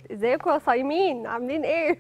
ازيكم يا صايمين عاملين ايه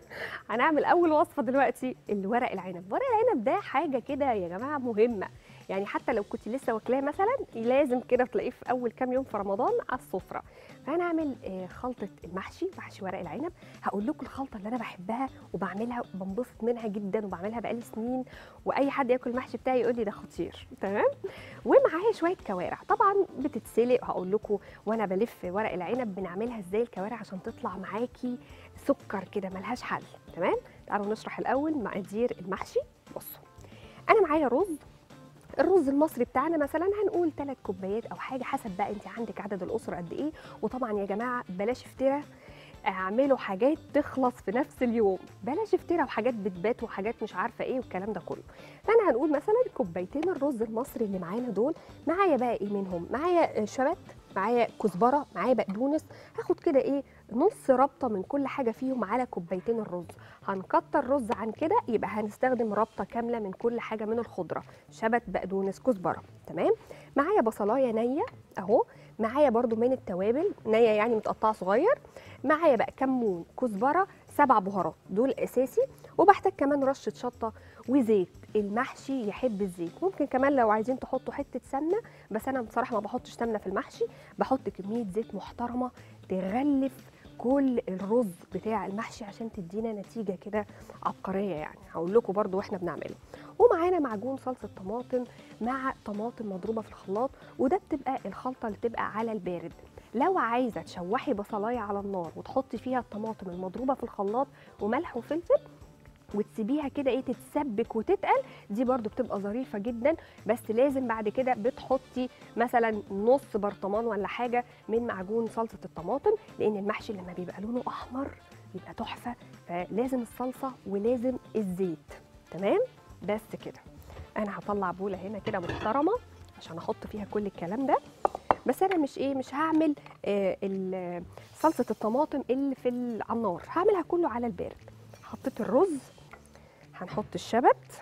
هنعمل اول وصفه دلوقتي الورق العنب ورق العنب ده حاجه كده يا جماعه مهمه يعني حتى لو كنت لسه واكلاه مثلا لازم كده تلاقيه في اول كام يوم في رمضان على السفره فهنعمل آه، خلطه المحشي محشي ورق العنب هقول لكم الخلطه اللي انا بحبها وبعملها وبنبسط منها جدا وبعملها بقالي سنين واي حد ياكل المحشي بتاعي يقول لي ده خطير تمام ومعاها شويه كوارع طبعا بتتسلق هقول لكم وانا بلف ورق العنب بنعملها ازاي الكوارع عشان تطلع معاكي سكر كده ملهاش حل تمام تعالوا نشرح الاول مقادير المحشي بصوا انا معايا رز الرز المصري بتاعنا مثلا هنقول 3 كوبايات او حاجه حسب بقى انت عندك عدد الاسره قد ايه وطبعا يا جماعه بلاش افتراء اعملوا حاجات تخلص في نفس اليوم بلاش افتراء وحاجات بتبات وحاجات مش عارفه ايه والكلام ده كله فانا هنقول مثلا كوبايتين الرز المصري اللي معانا دول معايا بقى ايه منهم معايا شبت معايا كزبره معايا بقدونس هاخد كده ايه نص ربطه من كل حاجه فيهم على كوبايتين الرز هنكتر رز عن كده يبقى هنستخدم ربطه كامله من كل حاجه من الخضره شبت بقدونس كزبره تمام معايا بصلايه نيه اهو معايا برضو من التوابل نيه يعني متقطعه صغير معايا بقى كمون كزبره سبع بهارات دول اساسي وبحتاج كمان رشه شطه وزيت المحشي يحب الزيت ممكن كمان لو عايزين تحطوا حته سمنه بس انا بصراحه ما بحطش سمنه في المحشي بحط كميه زيت محترمه تغلف كل الرز بتاع المحشي عشان تدينا نتيجه كده عبقريه يعني هقول لكم برده واحنا بنعمله ومعانا معجون صلصه طماطم مع طماطم مضروبه في الخلاط وده بتبقى الخلطه اللي بتبقى على البارد لو عايزه تشوحي بصلايه على النار وتحطي فيها الطماطم المضروبه في الخلاط وملح وفلفل وتسيبيها كده ايه تتسبك وتتقل دي برضو بتبقى ظريفه جدا بس لازم بعد كده بتحطي مثلا نص برطمان ولا حاجه من معجون صلصه الطماطم لان المحشي لما بيبقى لونه احمر بيبقى تحفه فلازم الصلصه ولازم الزيت تمام بس كده انا هطلع بوله هنا كده محترمه عشان احط فيها كل الكلام ده بس انا مش ايه مش هعمل آه ال- صلصه الطماطم اللي في ال- على النار هعملها كله على البارد حطيت الرز هنحط الشبت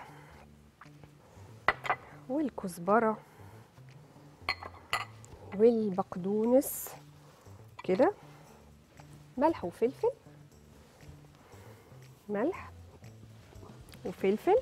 والكزبره والبقدونس كده ملح وفلفل ملح وفلفل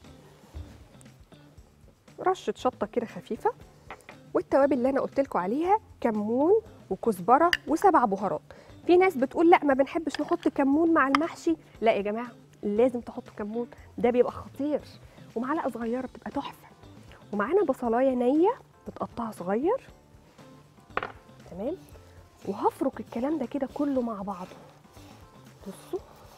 رشه شطه كده خفيفه والتوابل اللي انا قلت لكم عليها كمون وكزبره وسبع بهارات في ناس بتقول لا ما بنحبش نحط كمون مع المحشي لا يا جماعه لازم تحطوا كمون ده بيبقى خطير ومعلقه صغيره بتبقى تحفه ومعانا بصلايه نيه متقطعه صغير تمام وهفرك الكلام ده كده كله مع بعضه بصوا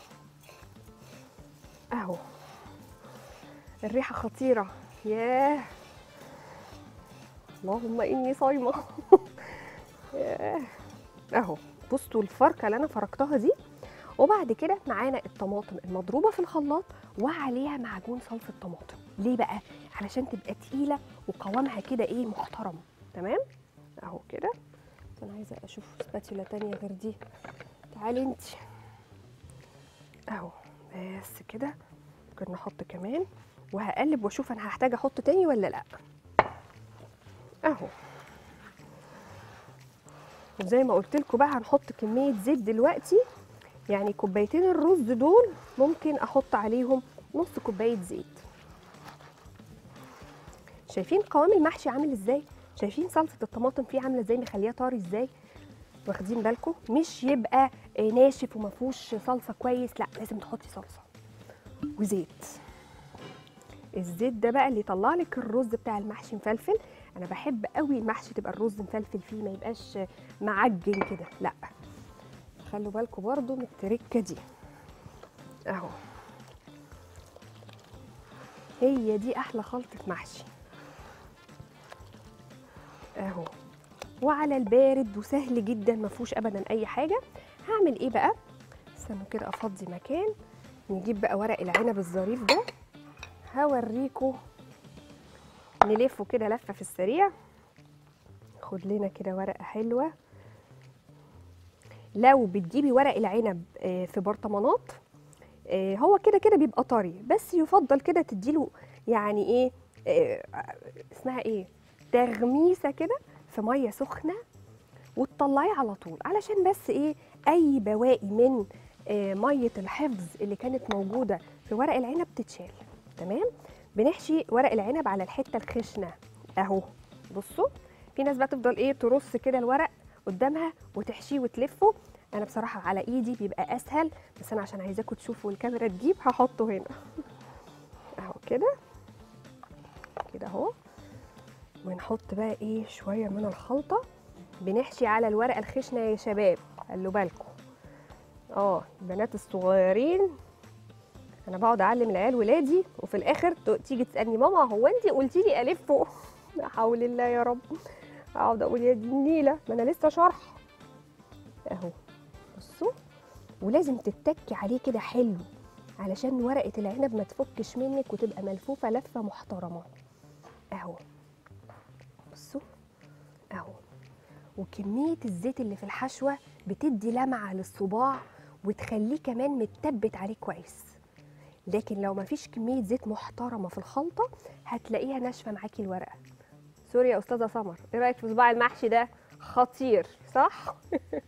اهو الريحه خطيره ياه اللهم اني صايمه ياه. اهو بصوا الفركه اللي انا فركتها دي وبعد كده معانا الطماطم المضروبه في الخلاط وعليها معجون صلصه طماطم ليه بقى علشان تبقى تقيله وقوامها كده ايه محترم تمام اهو كده بس انا عايزه اشوف سباتيولا تانية غير دي تعالي انت اهو بس كده ممكن نحط كمان وهقلب واشوف انا هحتاج احط تاني ولا لا اهو وزي ما قلت لكم بقى هنحط كميه زيت دلوقتي يعني كوبايتين الرز دول ممكن احط عليهم نص كوبايه زيت شايفين قوام المحشي عامل ازاي شايفين صلصه الطماطم فيه عامله ازاي مخليها طري ازاي واخدين بالكم مش يبقى آه، ناشف وما فيهوش صلصه كويس لا لازم تحطي صلصه وزيت الزيت ده بقى اللي يطلع لك الرز بتاع المحشي مفلفل انا بحب قوي المحشي تبقى الرز مفلفل فيه ما يبقاش معجن كده لا خلوا بالكم برضو من التركه دي اهو هي دي احلى خلطه محشي اهو وعلى البارد وسهل جدا ما فيهوش ابدا اي حاجه هعمل ايه بقى استنوا كده افضي مكان نجيب بقى ورق العنب الظريف ده هوريكم نلفه كده لفه في السريع خد لنا كده ورقه حلوه لو بتجيبي ورق العنب آه، في برطمانات آه، هو كده كده بيبقى طري بس يفضل كده تديله يعني ايه آه، اسمها ايه تغميسه كده في ميه سخنه وتطلعيه على طول علشان بس ايه اي بواقي من آه، ميه الحفظ اللي كانت موجوده في ورق العنب تتشال تمام بنحشي ورق العنب على الحته الخشنه اهو بصوا في ناس بقى تفضل ايه ترص كده الورق قدامها وتحشيه وتلفه انا بصراحه على ايدي بيبقى اسهل بس انا عشان عايزاكم تشوفوا الكاميرا تجيب هحطه هنا اهو كده كده اهو ونحط بقى ايه شويه من الخلطه بنحشي على الورقه الخشنه يا شباب خلوا بالكم اه البنات الصغيرين انا بقعد اعلم العيال ولادي وفي الاخر ت- تيجي تسالني ماما هو انت قلتي لي الفه لا حول الله يا رب اقعد اقول يا دي النيله ما انا لسه شارحه اهو بصوا ولازم تتكي عليه كده حلو علشان ورقه العنب ما تفكش منك وتبقى ملفوفه لفه محترمه اهو بصوا اهو وكميه الزيت اللي في الحشوه بتدي لمعه للصباع وتخليه كمان متثبت عليه كويس لكن لو مفيش كميه زيت محترمه في الخلطه هتلاقيها ناشفه معاكي الورقه سوري يا استاذه سمر ايه رايك في صباع المحشي ده خطير صح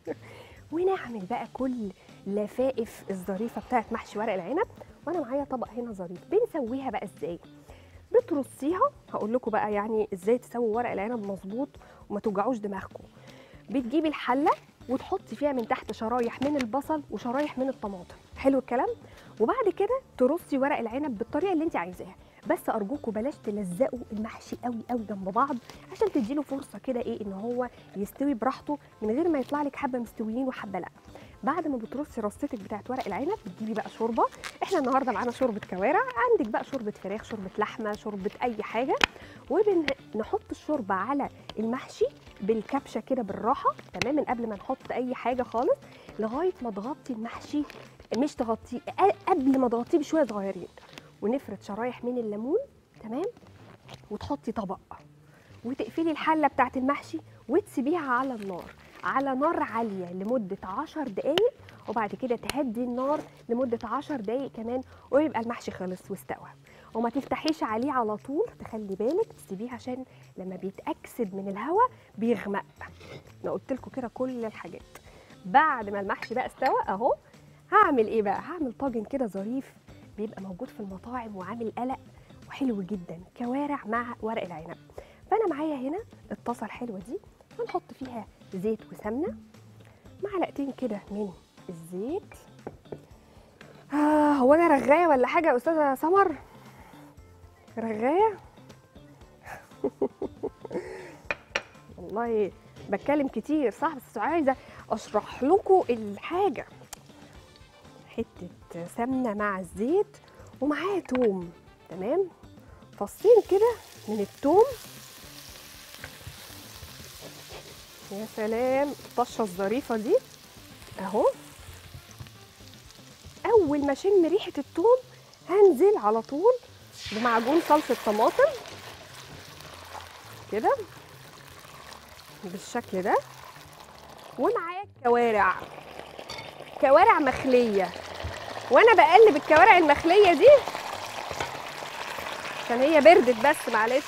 ونعمل بقى كل لفائف الظريفه بتاعت محشي ورق العنب وانا معايا طبق هنا ظريف بنسويها بقى ازاي بترصيها هقول لكم بقى يعني ازاي تسووا ورق العنب مظبوط وما توجعوش دماغكم بتجيبي الحله وتحطي فيها من تحت شرايح من البصل وشرايح من الطماطم حلو الكلام وبعد كده ترصي ورق العنب بالطريقه اللي انت عايزاها بس ارجوكوا بلاش تلزقوا المحشي قوي قوي جنب بعض عشان تديله فرصه كده ايه ان هو يستوي براحته من غير ما يطلع لك حبه مستويين وحبه لا بعد ما بترصي رصتك بتاعت ورق العنب بتجيبي بقى شوربه احنا النهارده معانا شوربه كوارع عندك بقى شوربه فراخ شوربه لحمه شوربه اي حاجه وبنحط الشوربه على المحشي بالكبشه كده بالراحه تمام من قبل ما نحط اي حاجه خالص لغايه ما تغطي المحشي مش تغطيه أ- قبل ما تغطيه بشويه صغيرين ونفرد شرايح من الليمون تمام وتحطي طبق وتقفلي الحله بتاعت المحشي وتسيبيها على النار على نار عاليه لمده 10 دقائق وبعد كده تهدي النار لمده 10 دقائق كمان ويبقى المحشي خلص واستوى وما تفتحيش عليه على طول تخلي بالك تسيبيه عشان لما بيتاكسد من الهواء بيغمق انا قلت لكم كده كل الحاجات بعد ما المحشي بقى استوى اهو هعمل ايه بقى هعمل طاجن كده ظريف بيبقى موجود في المطاعم وعامل قلق وحلو جدا كوارع مع ورق العنب فانا معايا هنا الطاسه الحلوه دي هنحط فيها زيت وسمنه معلقتين كده من الزيت آه هو انا رغايه ولا حاجه يا استاذه سمر رغايه والله بتكلم كتير صح بس عايزه اشرح لكم الحاجه حته سمنه مع الزيت ومعاه توم تمام فصين كده من التوم يا سلام الطشه الظريفه دي اهو اول ما اشم ريحه التوم هنزل على طول بمعجون صلصه طماطم كده بالشكل ده ومعايا الكوارع كوارع مخليه وانا بقلب الكوارع المخليه دي عشان هي بردت بس معلش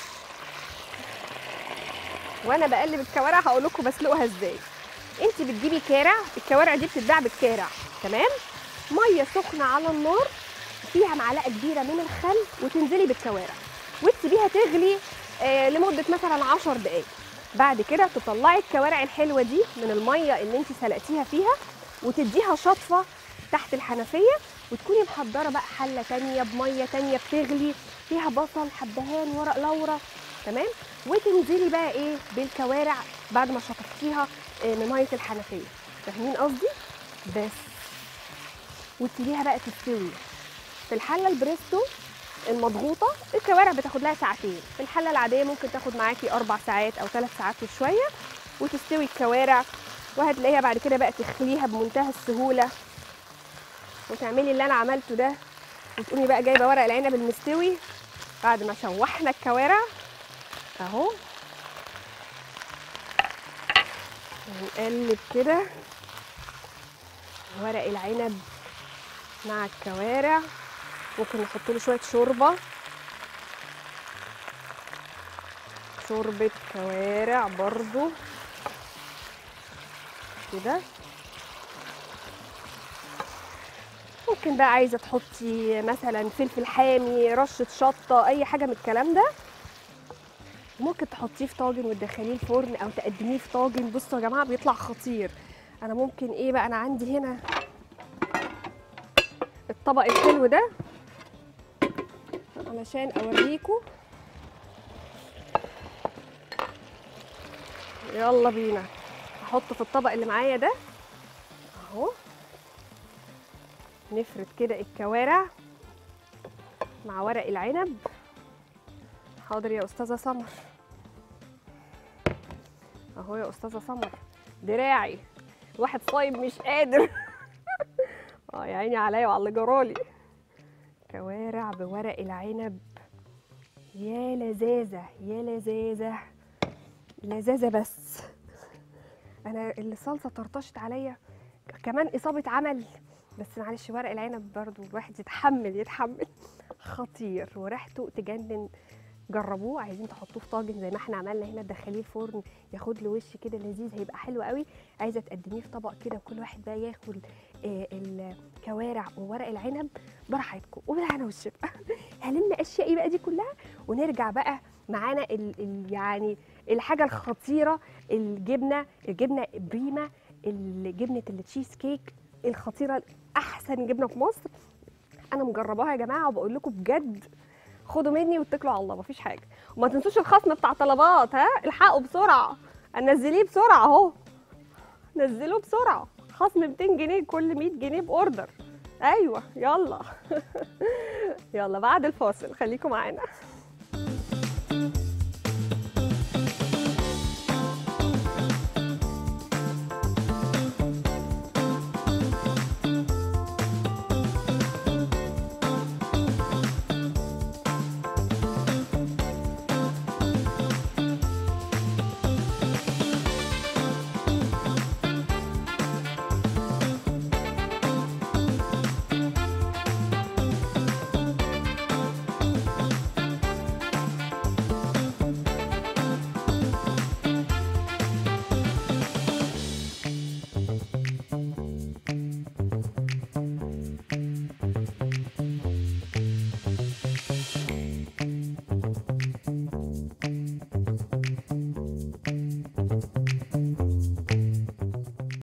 وانا بقلب الكوارع هقول لكم بسلقها ازاي انت بتجيبي كارع الكوارع دي بتتباع بالكارع تمام ميه سخنه على النار فيها معلقه كبيره من الخل وتنزلي بالكوارع وتسيبيها تغلي آه لمده مثلا 10 دقائق بعد كده تطلعي الكوارع الحلوه دي من الميه اللي انت سلقتيها فيها وتديها شطفه تحت الحنفيه وتكوني محضره بقى حله تانية بميه تانية بتغلي فيها بصل حبهان ورق لورا تمام وتنزلي بقى ايه بالكوارع بعد ما شطفتيها آه، من ميه الحنفيه فاهمين قصدي بس وتسيبيها بقى تستوي في الحله البريستو المضغوطه الكوارع بتاخد لها ساعتين في الحله العاديه ممكن تاخد معاكي اربع ساعات او ثلاث ساعات وشويه وتستوي الكوارع وهتلاقيها بعد كده بقى تخليها بمنتهى السهوله وتعملي اللي انا عملته ده وتقومي بقى جايبه ورق العنب المستوي بعد ما شوحنا الكوارع اهو ونقلب كده ورق العنب مع الكوارع ممكن نحط له شويه شوربه شوربه كوارع برضو كده ممكن بقى عايزه تحطي مثلا فلفل حامي رشه شطه اي حاجه من الكلام ده ممكن تحطيه في طاجن وتدخليه الفرن او تقدميه في طاجن بصوا يا جماعه بيطلع خطير انا ممكن ايه بقى انا عندي هنا الطبق الحلو ده علشان اوريكم يلا بينا هحطه في الطبق اللي معايا ده اهو نفرد كده الكوارع مع ورق العنب حاضر يا استاذه سمر اهو يا استاذه سمر دراعي واحد صايم مش قادر اه يا عيني عليا وعلى اللي جرالي كوارع بورق العنب يا لذاذه يا لذاذه لذاذه بس انا الصلصه طرطشت عليا كمان اصابه عمل بس معلش ورق العنب برضو الواحد يتحمل يتحمل خطير وريحته تجنن جربوه عايزين تحطوه في طاجن زي ما احنا عملنا هنا تدخليه الفرن ياخد له وش كده لذيذ هيبقى حلو قوي عايزه تقدميه في طبق كده وكل واحد بقى ياكل آه، الكوارع وورق العنب براحتكم وبالهنا والشفا هلم اشيائي بقى دي كلها ونرجع بقى معانا ال ال يعني الحاجه الخطيره الجبنه الجبنه بريما الجبنه التشيز كيك الخطيره احسن جبنه في مصر انا مجرباها يا جماعه وبقول لكم بجد خدوا مني واتكلوا على الله مفيش حاجه وما تنسوش الخصم بتاع طلبات ها الحقوا بسرعه نزليه بسرعه اهو نزلوه بسرعه خصم 200 جنيه كل 100 جنيه باوردر ايوه يلا يلا بعد الفاصل خليكم معانا